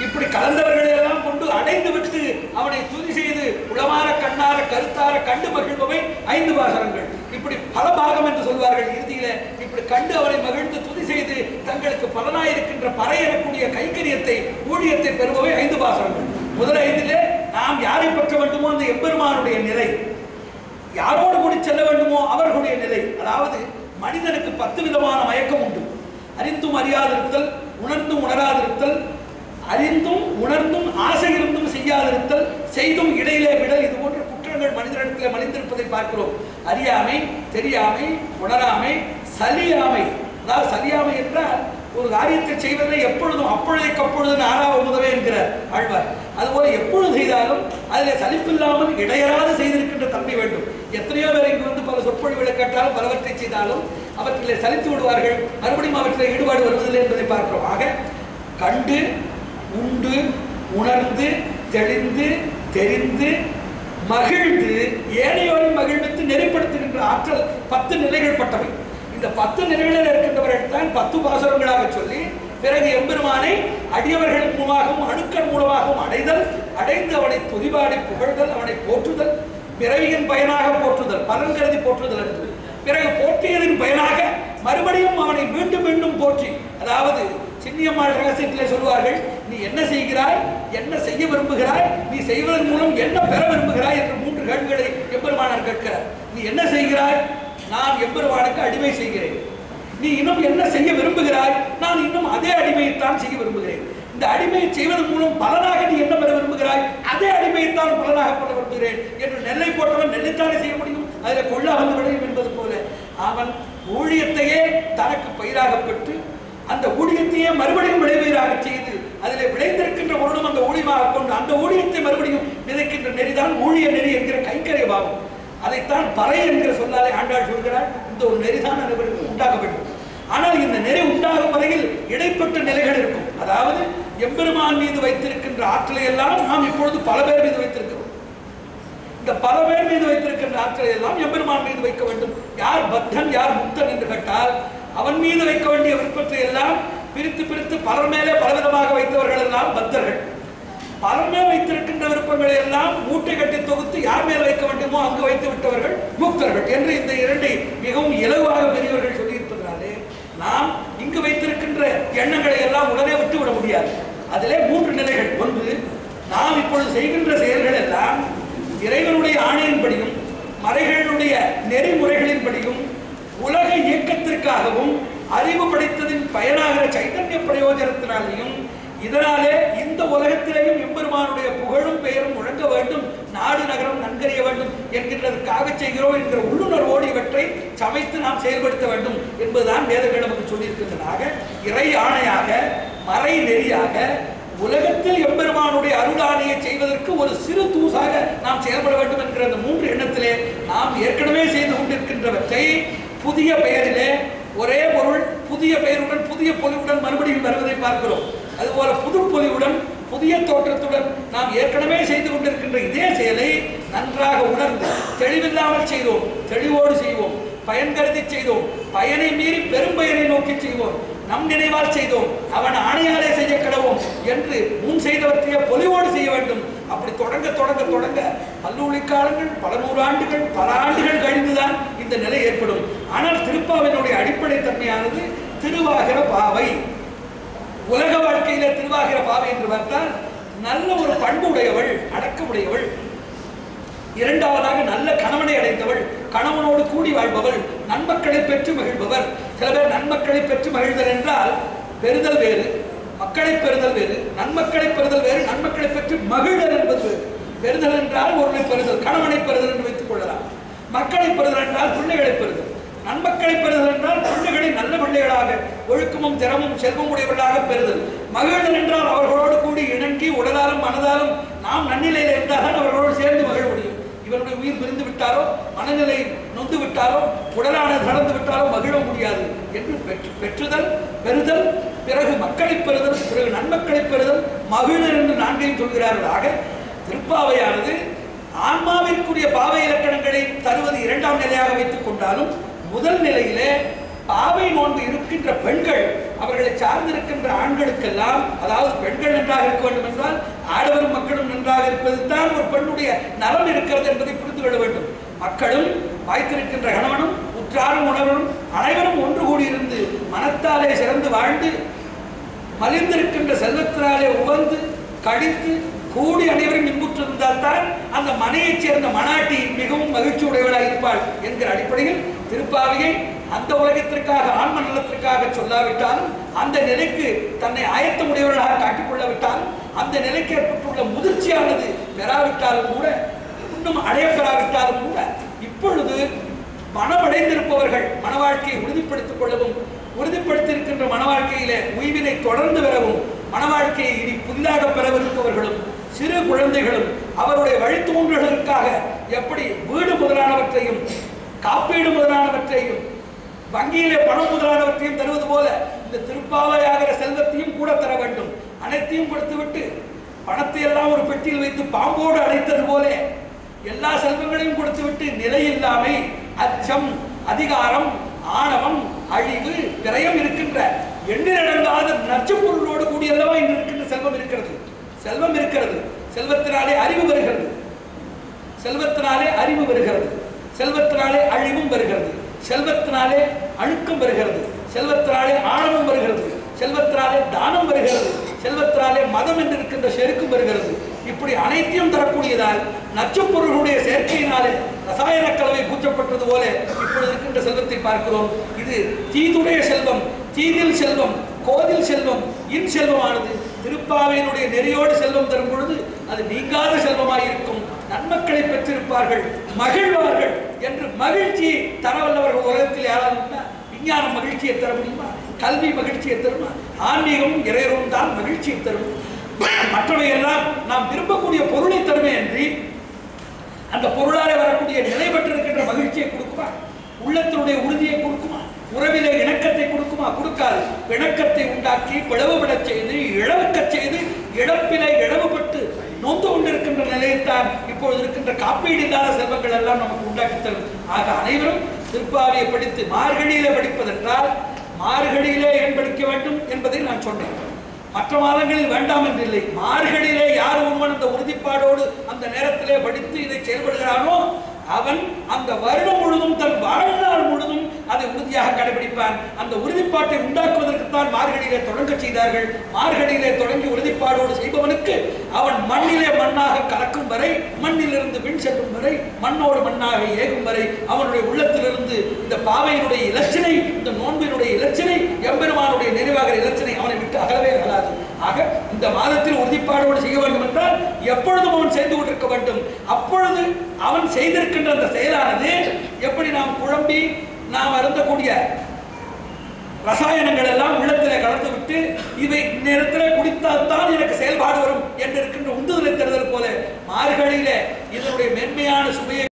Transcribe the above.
இப்படி கலந்தவர்களை எல்லாம் கொண்டு அடைந்து விட்டு அவனை துதி செய்து உளமாற கண்ணார கருத்தார கண்டு மகிழ்பவை ஐந்து பாசனங்கள் இப்படி பல பாகம் என்று சொல்வார்கள் இறுதியில இப்படி கண்டு அவனை மகிழ்ந்து துதி செய்து தங்களுக்கு பலனாயிருக்கின்ற பறையறக்கூடிய கைங்கரியத்தை ஊழியத்தை பெறுபவை ஐந்து பாசனங்கள் முதல் ஐந்திலே நாம் யாரை பற்ற வேண்டுமோ அந்த எம்பெருமானுடைய நிலை யாரோடு கூடி செல்ல வேண்டுமோ அவர்களுடைய நிலை அதாவது மனிதனுக்கு பத்து விதமான மயக்கம் உண்டு அறிந்தும் அறியாதிருத்தல் உணர்ந்தும் உணராதிருத்தல் அறிந்தும் உணர்ந்தும் ஆசை இருந்தும் செய்யாதிருத்தல் செய்தும் இடையிலே விடல் இது போன்ற குற்றங்கள் மனிதனிடத்தில் மலிந்திருப்பதை பார்க்கிறோம் அறியாமை தெரியாமை உணராமை சலியாமை அதாவது சலியாமை என்றால் ஒரு காரியத்தை செய்வதிலே எப்பொழுதும் அப்பொழுதைக்கு அப்பொழுது ஆறாவ முதவே என்கிறார் ஆழ்வார் அதுபோல எப்பொழுது செய்தாலும் அதிலே சலிப்பில்லாமல் இடையறாது செய்திருக்கின்ற தன்மை வேண்டும் எத்தனையோ பேர் இங்கு வந்து பல சொற்பொழிவுகளை கேட்டாலும் பலவற்றை செய்தாலும் அவற்றிலே சலித்து விடுவார்கள் மறுபடியும் அவற்றில் ஈடுபாடு வருவதில்லை என்பதை பார்க்கிறோம் ஆக கண்டு உண்டு உணர்ந்து தெளிந்து தெரிந்து மகிழ்ந்து ஏனையோரை மகிழ்வித்து நெறிப்படுத்துகின்ற ஆற்றல் பத்து நிலைகள் பட்டவை இந்த பத்து நிலைகளில் இருக்கின்றவர்கள் தான் பத்து பாசுரங்களாக சொல்லி பிறகு எம்பெருமானை அடியவர்கள் மூலமாகவும் அணுக்கள் மூலமாகவும் அடைதல் அடைந்து அவனை துதிபாடி புகழ்தல் அவனை போற்றுதல் பிறவியின் பயனாக போற்றுதல் பலன் கருதி போற்றுதல் என்று பிறகு போற்றியதின் பயனாக மறுபடியும் அவனை மீண்டும் மீண்டும் போற்றி அதாவது சின்னியம்மாள் ரகசியத்திலே சொல்வார்கள் நீ என்ன செய்கிறாய் என்ன செய்ய விரும்புகிறாய் நீ செய்வதன் மூலம் என்ன பெற விரும்புகிறாய் என்ற மூன்று கேள்விகளை எம்பெருமானார் கேட்கிறார் நீ என்ன செய்கிறாய் நான் எம்பெருமானுக்கு அடிமை செய்கிறேன் நீ இன்னும் என்ன செய்ய விரும்புகிறாய் நான் இன்னும் அதே அடிமையைத்தான் செய்ய விரும்புகிறேன் இந்த அடிமையை செய்வதன் மூலம் பலனாக நீ என்ன பெற விரும்புகிறாய் அதே அடிமையைத்தான் பலனாக பெற விரும்புகிறேன் என்று நெல்லை போட்டவன் நெல்லைத்தானே செய்ய முடியும் அதில் கொள்ள வந்து விளையும் என்பது போல அவன் ஊழியத்தையே தனக்கு பயிராக பெற்று அந்த ஊழியத்தையே மறுபடியும் விளைவீராக செய்து அதிலே விளைந்திருக்கின்ற பொருளும் அந்த ஊழியமாக கொண்டு அந்த ஊழியத்தை மறுபடியும் விதைக்கின்ற நெறிதான் ஊழிய நெறி என்கிற கைக்கரை பாவம் அதைத்தான் பறை என்கிற சொல்லாலே ஆண்டாள் சொல்கிறார் இந்த ஒரு நெறிதான் அனைவருக்கும் உண்டாக வேண்டும் ஆனால் இந்த நெறி உண்டாகும் வரையில் இடைப்பட்ட நிலைகள் இருக்கும் அதாவது எம்பெருமான் மீது வைத்திருக்கின்ற ஆற்றலை எல்லாம் நாம் இப்பொழுது பல பேர் மீது வைத்திருக்கிறோம் இந்த பல பேர் மீது வைத்திருக்கின்ற ஆற்றலை எல்லாம் எம்பெருமான் மீது வைக்க வேண்டும் யார் பக்தன் யார் முக்தன் என்று கேட்டால் அவன் மீது வைக்க வேண்டிய விருப்பத்தை எல்லாம் பிரித்து பிரித்து பலர் மேலே பலவிதமாக வைத்தவர்கள் எல்லாம் பக்தர்கள் பலர் மேல் வைத்திருக்கின்ற விருப்பங்களை எல்லாம் மூட்டை கட்டி தொகுத்து யார் மேல் வைக்க வேண்டுமோ அங்கு வைத்து விட்டவர்கள் முக்தர்கள் என்று இந்த இரண்டை மிகவும் இலவாக பெரியவர்கள் சொல்லியிருப்பதனாலே நாம் இங்கு வைத்திருக்கின்ற எண்ணங்களை எல்லாம் உடனே விட்டு விட முடியாது அதிலே மூன்று நிலைகள் ஒன்று நாம் இப்பொழுது செய்கின்ற செயல்கள் எல்லாம் இறைவனுடைய ஆணையின்படியும் மறைகளுடைய நெறிமுறைகளின்படியும் உலக இயக்கத்திற்காகவும் அறிவு படைத்ததின் பயனாகிற சைத்தன்ய பிரயோஜனத்தினாலேயும் இதனாலே இந்த உலகத்திலேயும் எம்பெருமானுடைய புகழும் பெயரும் முழங்க வேண்டும் நாடு நகரம் நன்கறிய வேண்டும் என்கின்றதற்காக செய்கிறோம் என்கிற உள்ளுணர்வோடு இவற்றை சமைத்து நாம் செயல்படுத்த வேண்டும் என்பதுதான் வேதங்கள் நமக்கு சொல்லியிருக்கின்றனாக இறை ஆணையாக மறை நெறியாக உலகத்தில் எம்பெருமானுடைய அருளாணையை செய்வதற்கு ஒரு சிறு தூசாக நாம் செயல்பட வேண்டும் என்கிற அந்த மூன்று எண்ணத்திலே நாம் ஏற்கனவே செய்து கொண்டிருக்கின்றவற்றை புதிய பெயரிலே ஒரே பொருள் புதிய பெயருடன் புதிய பொலிவுடன் மறுபடியும் வருவதை பார்க்கிறோம் அதுபோல புது பொலிவுடன் புதிய தோற்றத்துடன் நாம் ஏற்கனவே செய்து கொண்டிருக்கின்ற இதே செயலை நன்றாக உணர்ந்து தெளிவில்லாமல் செய்தோம் தெளிவோடு செய்வோம் பயன் கருதி செய்தோம் பயனை மீறி பெரும் பயனை நோக்கி செய்வோம் நம் நினைவால் செய்தோம் அவன் ஆணையாலே செய்ய கடவோம் என்று முன் செய்தவற்றையே பொலிவோடு செய்ய வேண்டும் அப்படி தொடங்க தொடங்க தொடங்க பல்லூழி காலங்கள் பல நூறாண்டுகள் பல ஆண்டுகள் கழிந்துதான் இந்த நிலை ஏற்படும் ஆனால் திருப்பாவினுடைய அடிப்படை தன்மையானது திருவாகிற பாவை உலக வாழ்க்கையில திருவாகிற பாவை என்று பார்த்தால் நல்ல ஒரு பண்பு உடையவள் அடக்கமுடையவள் இரண்டாவதாக நல்ல கணவனை அடைந்தவள் கணவனோடு கூடி வாழ்பவள் நன்மக்களை பெற்று மகிழ்பவர் சில பேர் நன்மக்களை பெற்று மகிழ்தல் என்றால் பெறுதல் வேறு மக்களை பெறுதல் வேறு நன்மக்களை பெறுதல் வேறு நன்மக்களை பெற்று மகிழ்தல் என்பது வேறு பெறுதல் என்றால் ஒருவனை பெறுதல் கணவனை பெறுதல் என்று வைத்துக் கொள்ளலாம் மக்களை பெறுதல் என்றால் பிள்ளைகளை பெறுதல் நன்மக்களை பெறுதல் என்றால் பிள்ளைகளை நல்ல பிள்ளைகளாக ஒழுக்கமும் திறமும் செல்வம் உடையவர்களாக பெறுதல் மகிழ்தல் என்றால் அவர்களோடு கூடி இணங்கி உடலாலும் மனதாலும் நாம் நன்னிலையில் இருந்தால்தான் அவர்களோடு சேர்ந்து மகிழ முடியும் இவனுடைய உயிர் பிரிந்து விட்டாரோ மனநிலை நொந்து விட்டாரோ உடலானது கடந்து விட்டாரோ மகிழ முடியாது என்று பெற்று பெற்றுதல் பெறுதல் பிறகு மக்களை பெறுதல் பிறகு நன்மக்களை பெறுதல் மகிழர் என்று நான்கையும் சொல்கிறார்கள் ஆக திருப்பாவையானது ஆன்மாவிற்குரிய பாவை இலக்கணங்களை தருவது இரண்டாம் நிலையாக வைத்துக் கொண்டாலும் முதல் நிலையிலே பாவை நோன்பு இருக்கின்ற பெண்கள் அவர்களை சார்ந்திருக்கின்ற ஆண்களுக்கெல்லாம் அதாவது பெண்கள் நன்றாக இருக்க வேண்டும் என்றால் ஆடவரும் மக்களும் நன்றாக இருப்பதில் தான் ஒரு பெண்ணுடைய நலம் இருக்கிறது என்பதை புரிந்து கொள்ள வேண்டும் மக்களும் வாய்த்திருக்கின்ற கணவனும் உற்றாரும் உணவரும் அனைவரும் ஒன்று கூடியிருந்து மனத்தாலே சிறந்து வாழ்ந்து மலிந்திருக்கின்ற செல்வத்தினாலே உவந்து கழித்து கூடி அனைவரும் இன்புற்றிருந்தால் தான் அந்த மனையைச் சேர்ந்த மனாட்டி மிகவும் மகிழ்ச்சி உடையவளாக இருப்பாள் என்கிற அடிப்படையில் திருப்பாவையை அந்த உலகத்திற்காக ஆன்ம நலத்திற்காக சொல்லாவிட்டாலும் அந்த நிலைக்கு தன்னை ஆயத்தமுடையவர்களாக காட்டிக் கொள்ளாவிட்டாலும் அந்த நிலைக்கு ஏற்பட்டுள்ள முதிர்ச்சியானது பெறாவிட்டாலும் கூட இன்னும் அடையப்பெறாவிட்டாலும் கூட இப்பொழுது மனமடைந்திருப்பவர்கள் மன வாழ்க்கையை உறுதிப்படுத்திக் கொள்ளவும் உறுதிப்படுத்தியிருக்கின்ற மன வாழ்க்கையிலே உய்வினை தொடர்ந்து பெறவும் மன வாழ்க்கையை இனி புதிதாக பெறவிருப்பவர்களும் சிறு குழந்தைகளும் அவருடைய வழித்தோன்றல்களுக்காக எப்படி வீடு முதலானவற்றையும் காப்பீடு முதலானவற்றையும் வங்கியிலே பணம் முதலானவற்றையும் தருவது போல இந்த திருப்பாவையாகிற செல்வத்தையும் கூட தர வேண்டும் அனைத்தையும் கொடுத்துவிட்டு பணத்தை எல்லாம் ஒரு பெட்டியில் வைத்து பாம்போடு அடைத்தது போல எல்லா செல்வங்களையும் கொடுத்துவிட்டு நிலையில்லாமை அச்சம் அதிகாரம் ஆணவம் அழிவு விரயம் இருக்கின்ற எண்ணிலடங்காத நச்சு பொருளோடு கூடியல்லவா இன்று இருக்கின்ற செல்வம் இருக்கிறது செல்வம் இருக்கிறது செல்வத்தினாலே அறிவு வருகிறது செல்வத்தினாலே அறிவு வருகிறது செல்வத்தினாலே அழிவும் வருகிறது செல்வத்தினாலே அழுக்கம் வருகிறது செல்வத்தினாலே ஆணவம் வருகிறது செல்வத்தினாலே தானம் வருகிறது செல்வத்தினாலே மதம் என்று இருக்கின்ற செருக்கும் வருகிறது இப்படி அனைத்தையும் தரக்கூடியதால் நச்சுப் பொருள்களுடைய சேர்க்கையினாலே ரசாயன கலவை பூச்சப்பட்டது போல இப்பொழுது இருக்கின்ற செல்வத்தை பார்க்கிறோம் இது தீதுடைய செல்வம் தீதில் செல்வம் கோதில் செல்வம் இன் செல்வமானது திருப்பாவையினுடைய நெறியோடு செல்வம் தரும் பொழுது அது நீங்காத செல்வமாய் இருக்கும் நன்மக்களை பெற்றிருப்பார்கள் மகிழ்வார்கள் என்று மகிழ்ச்சியை தரவல்லவர்கள் உலகத்தில் யாராவது உண்டா? விஞ்ஞானம் மகிழ்ச்சியை தர முடியுமா கல்வி மகிழ்ச்சியை தருமா ஆன்மீகமும் இறைவரும் தான் மகிழ்ச்சியை தரும் மற்றவை எல்லாம் நாம் விரும்பக்கூடிய பொருளை தருமே என்று அந்த பொருளாலே வரக்கூடிய நிலை பெற்றிருக்கின்ற மகிழ்ச்சியை கொடுக்குமா உள்ளத்தினுடைய உறுதியை கொடுக்குமா உறவிலே இணக்கத்தை கொடுக்குமா கொடுக்காது பிணக்கத்தை உண்டாக்கி பிளவுபடச் செய்து இழவுக்கச் செய்து இழப்பிலே இழவுபட்டு நொந்து கொண்டிருக்கின்ற நிலையைத்தான் இப்பொழுது இருக்கின்ற காப்பீடு இல்லாத செல்வங்கள் எல்லாம் நமக்கு உண்டாக்கி தரும் ஆக அனைவரும் திருப்பாவையை படித்து மார்கழியிலே படிப்பதென்றால் மார்கழியிலே ஏன் படிக்க வேண்டும் என்பதை நான் சொன்னேன் மற்ற மாதங்களில் வேண்டாம் என்றில்லை மார்கழியிலே யார் ஒருவன் அந்த உறுதிப்பாடோடு அந்த நேரத்திலே படித்து இதை செயல்படுகிறானோ அவன் அந்த வருடம் முழுதும் தன் வாழ்நாள் முழுதும் அதை உறுதியாக கடைபிடிப்பான் அந்த உறுதிப்பாட்டை உண்டாக்குவதற்குத்தான் மார்கழியிலே தொடங்க செய்தார்கள் மார்கழியிலே தொடங்கி உறுதிப்பாடோடு செய்பவனுக்கு அவன் மண்ணிலே மண்ணாக கலக்கும் வரை மண்ணிலிருந்து விண் செல்லும் வரை மண்ணோடு மண்ணாக ஏகும் வரை அவனுடைய உள்ளத்திலிருந்து இந்த பாவையினுடைய இலச்சினை இந்த நோன்பினுடைய இலச்சினை எம்பெருமானுடைய நிறைவாகிற இலச்சினை அவனை விட்டு அகலவே அகலாது ஆக இந்த மாதத்தில் உறுதிப்பாடோடு செய்ய வேண்டும் என்றால் எப்பொழுதும் அவன் செய்து கொண்டிருக்க வேண்டும் அப்பொழுது அவன் செய்திருக்கின்ற அந்த செயலானது எப்படி நாம் குழம்பி நாம் அருந்தக்கூடிய ரசாயனங்கள் எல்லாம் உள்ளத்திலே கலந்து விட்டு இவை நேரத்தில் குடித்தால் தான் எனக்கு செயல்பாடு வரும் என்று இருக்கின்ற உந்துதலை தருதல் போல மார்கழியிலே இதனுடைய மென்மையான சுவையை